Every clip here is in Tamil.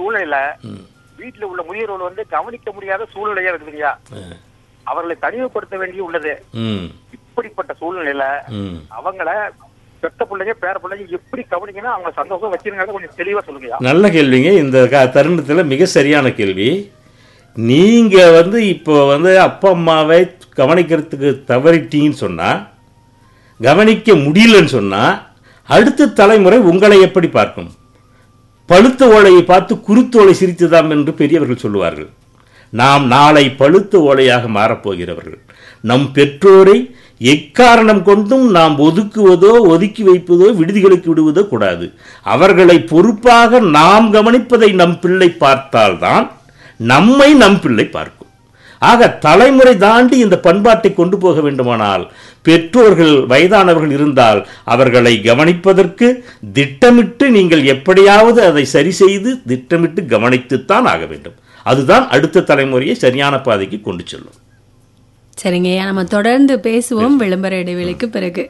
சூழ்நிலையில வீட்டுல உள்ள முதியோர்கள் வந்து கவனிக்க முடியாத சூழ்நிலையா இருக்குதுங்கய்யா அவர்களை தனிமைப்படுத்த வேண்டிய உள்ளது ம் இப்படிப்பட்ட சூழ்நிலையில ம் அவங்கள பெத்த பிள்ளைங்க பேர பிள்ளைங்க எப்படி கவனிக்கணும் அவங்க சந்தோஷம் வச்சிருங்க கொஞ்சம் தெளிவா சொல்லுங்கய்யா நல்ல கேள்விங்க இந்த க தருணத்தில் மிக சரியான கேள்வி நீங்கள் வந்து இப்போ வந்து அப்பா அம்மாவை கவனிக்கிறதுக்கு தவறிட்டீங்கன்னு சொன்னால் கவனிக்க முடியலன்னு சொன்னால் அடுத்த தலைமுறை உங்களை எப்படி பார்க்கும் பழுத்த ஓலையை பார்த்து குருத்தோலை சிரித்துதாம் என்று பெரியவர்கள் சொல்லுவார்கள் நாம் நாளை பழுத்த ஓலையாக மாறப்போகிறவர்கள் நம் பெற்றோரை எக்காரணம் கொண்டும் நாம் ஒதுக்குவதோ ஒதுக்கி வைப்பதோ விடுதிகளுக்கு விடுவதோ கூடாது அவர்களை பொறுப்பாக நாம் கவனிப்பதை நம் பிள்ளை பார்த்தால்தான் நம்மை நம் பிள்ளை பார்க்கும் ஆக தலைமுறை தாண்டி இந்த பண்பாட்டை கொண்டு போக வேண்டுமானால் பெற்றோர்கள் வயதானவர்கள் இருந்தால் அவர்களை கவனிப்பதற்கு திட்டமிட்டு நீங்கள் எப்படியாவது அதை சரி செய்து திட்டமிட்டு கவனித்துத்தான் ஆக வேண்டும் அதுதான் அடுத்த தலைமுறையை சரியான பாதைக்கு கொண்டு செல்லும் சரிங்கய்யா நம்ம தொடர்ந்து பேசுவோம் விளம்பர இடைவெளிக்கு பிறகு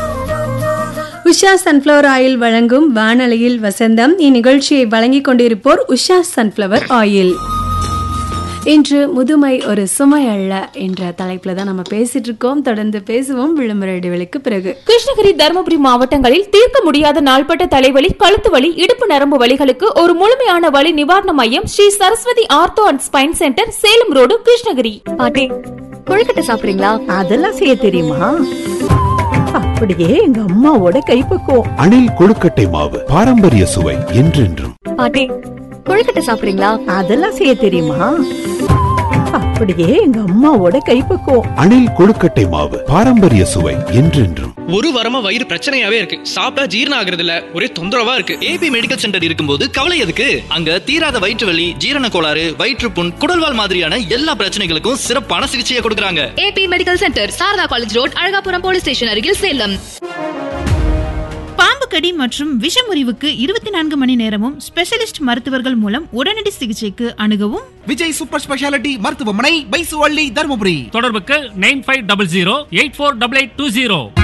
உஷா சன்ஃப்ளவர் ஆயில் வழங்கும் வானொலியில் வசந்தம் இந்நிகழ்ச்சியை வழங்கிக் கொண்டிருப்போர் உஷா சன்ஃப்ளவர் ஆயில் இன்று முதுமை ஒரு சுமை அல்ல என்ற தலைப்புல தான் நம்ம பேசிட்டு இருக்கோம் தொடர்ந்து பேசுவோம் விளம்பர இடைவெளிக்கு பிறகு கிருஷ்ணகிரி தருமபுரி மாவட்டங்களில் தீர்க்க முடியாத நாள்பட்ட தலைவலி கழுத்து வலி இடுப்பு நரம்பு வலிகளுக்கு ஒரு முழுமையான வலி நிவாரண மையம் Sri Saraswathi ortho and spine centre Salem road Krishnagiri பாட்டி கொழுக்கட்டை சாப்பிடுறீங்களா அதெல்லாம் செய்ய தெரியுமா அப்படியே எங்க அம்மாவோட கைப்பக்குவம் அணில் கொழுக்கட்டை மாவு பாரம்பரிய சுவை என்றென்றும் பாட்டி கொழுக்கட்டை சாப்பிடுறீங்களா அதெல்லாம் செய்ய தெரியுமா அப்படியே எங்க அம்மாவோட கைப்பக்குவம் அணில் கொழுக்கட்டை மாவு பாரம்பரிய சுவை என்றென்றும் ஒரு வாரமா வயிறு பிரச்சனையாவே இருக்கு சாப்பிட்டா ஜீரணம் ஆகுறது இல்ல ஒரே தொந்தரவா இருக்கு ஏபி மெடிக்கல் சென்டர் இருக்கும்போது கவலை எதுக்கு அங்க தீராத வயிற்று வலி ஜீரண கோளாறு வயிற்றுப்புண் குடல்வால் மாதிரியான எல்லா பிரச்சனைகளுக்கும் சிறப்பான சிகிச்சையை கொடுக்கறாங்க A B medical centre Sharada college road Alagapuram police station அருகில் சேலம் பாம்பு கடி மற்றும் விஷமுறிவுக்கு இருபத்தி நான்கு மணி நேரமும் ஸ்பெஷலிஸ்ட் மருத்துவர்கள் மூலம் உடனடி சிகிச்சைக்கு அணுகவும் விஜய் சூப்பர் ஸ்பெஷாலிட்டி மருத்துவமனை பைசுவள்ளி தருமபுரி தொடர்புக்கு nine five double zero eight four double eight two zero